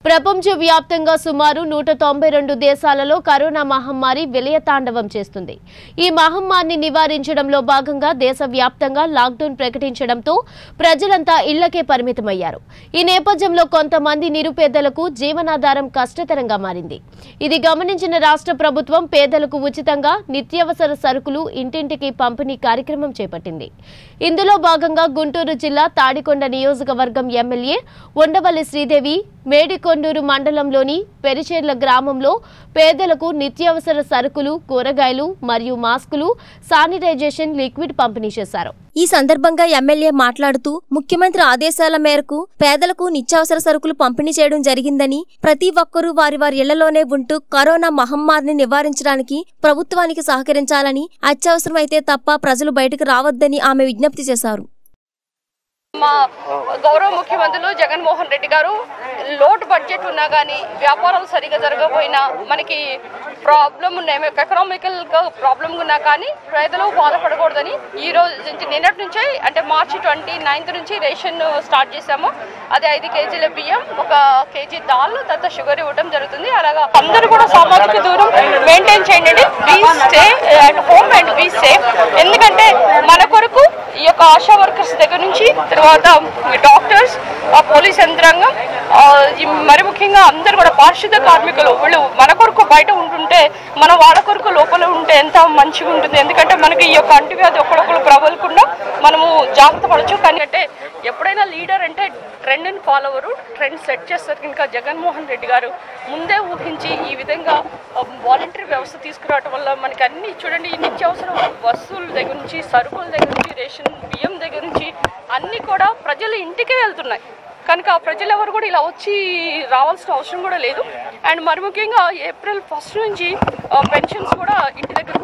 ప్రపంచ వ్యాప్తంగా సుమారు నూట తొంభై రెండు దేశాలలో కరోనా మహమ్మారి విలయతాండవం చేస్తుంది ఈ మహమ్మారిని నివారించడంలో భాగంగా దేశవ్యాప్తంగా లాక్డౌన్ ప్రకటించడంతో ప్రజలంతా ఇళ్లకే పరిమితమయ్యారు ఈ నేపథ్యంలో కొంతమంది నిరుపేదలకు జీవనాధారం కష్టతరంగా మారింది ఇది గమనించిన రాష్ట్ర ప్రభుత్వం పేదలకు ఉచితంగా నిత్యావసర సరుకులు ఇంటింటికి పంపిణీ కార్యక్రమం చేపట్టింది ఇందులో భాగంగా గుంటూరు జిల్లా తాడికొండ నియోజకవర్గం ఎమ్మెల్యే ఉండవల్లి శ్రీదేవి మేడికొండూరు మండలంలోని పెరిచేర్ల గ్రామంలో పేదలకు నిత్యావసర సరుకులు కూరగాయలు మరియు మాస్కులు శానిటైజేషన్ లిక్విడ్ పంపిణీ చేశారు ఈ సందర్భంగా ఎమ్మెల్యే మాట్లాడుతూ ముఖ్యమంత్రి ఆదేశాల మేరకు పేదలకు నిత్యావసర సరుకులు పంపిణీ చేయడం జరిగిందని ప్రతి ఒక్కరూ వారి వారి ఇళ్లలోనే ఉంటూ కరోనా మహమ్మారిని నివారించడానికి ప్రభుత్వానికి సహకరించాలని అత్యవసరమైతే తప్ప ప్రజలు బయటకు రావద్దని ఆమె విజ్ఞప్తి చేశారు మా గౌరవ ముఖ్యమంత్రులు జగన్మోహన్ రెడ్డి గారు లోటు బడ్జెట్ ఉన్నా కానీ వ్యాపారాలు సరిగా జరగకపోయినా మనకి ప్రాబ్లం ఉన్నాయి ఎకనామికల్ గా ప్రాబ్లం ఉన్నా కానీ పేదలు బాధపడకూడదని ఈ రోజు నుంచి నిన్నటి నుంచే అంటే మార్చి ట్వంటీ నైన్త్ నుంచి రేషన్ స్టార్ట్ చేశాము అదే ఐదు కేజీల బియ్యం ఒక కేజీ దాల్ తర్వాత షుగర్ ఇవ్వడం జరుగుతుంది అలాగా అందరూ కూడా సామాజిక దూరం మెయింటైన్ చేయండి be stay at home and be safe ఎందుకంటే మన కొరకు ఈ యొక్క ఆశా వర్కర్స్ దగ్గర నుంచి తర్వాత డాక్టర్స్ పోలీస్ యంత్రాంగం ఆ, ఈ మరి ముఖ్యంగా అందరు కూడా పారిశుద్ధ కార్మికులు వీళ్ళు మన కొరకు బయట ఉంటుంటే మన వాళ్ళ కొరకు లోపల ఉంటే ఎంత మంచిగా ఉంటుంది ఎందుకంటే మనకి ఈ యొక్క అంటువ్యాధి ఒకరొకరు ప్రబలకుండా మనము జాగ్రత్త పడచ్చు కానీ అంటే ఎప్పుడైనా లీడర్ అంటే ట్రెండ్ని ఫాలో అవ్వరు ట్రెండ్ సెట్ చేస్తారు కనుక జగన్మోహన్ రెడ్డి గారు ముందే ఊహించి ఈ విధంగా వాలంటరీ వ్యవస్థ తీసుకురావటం వల్ల మనకి అన్ని చూడండి ఈ నిత్యావసర వస్తువుల దగ్గర నుంచి సరుకుల దగ్గర నుంచి రేషన్ బియ్యం దగ్గర నుంచి అన్నీ కూడా ప్రజల ఇంటికే వెళ్తున్నాయి కనుక ప్రజలు ఎవరు కూడా ఇలా వచ్చి రావాల్సిన అవసరం కూడా లేదు అండ్ మరి ముఖ్యంగా ఏప్రిల్ ఫస్ట్ నుంచి పెన్షన్స్ కూడా ఇంటి దగ్గర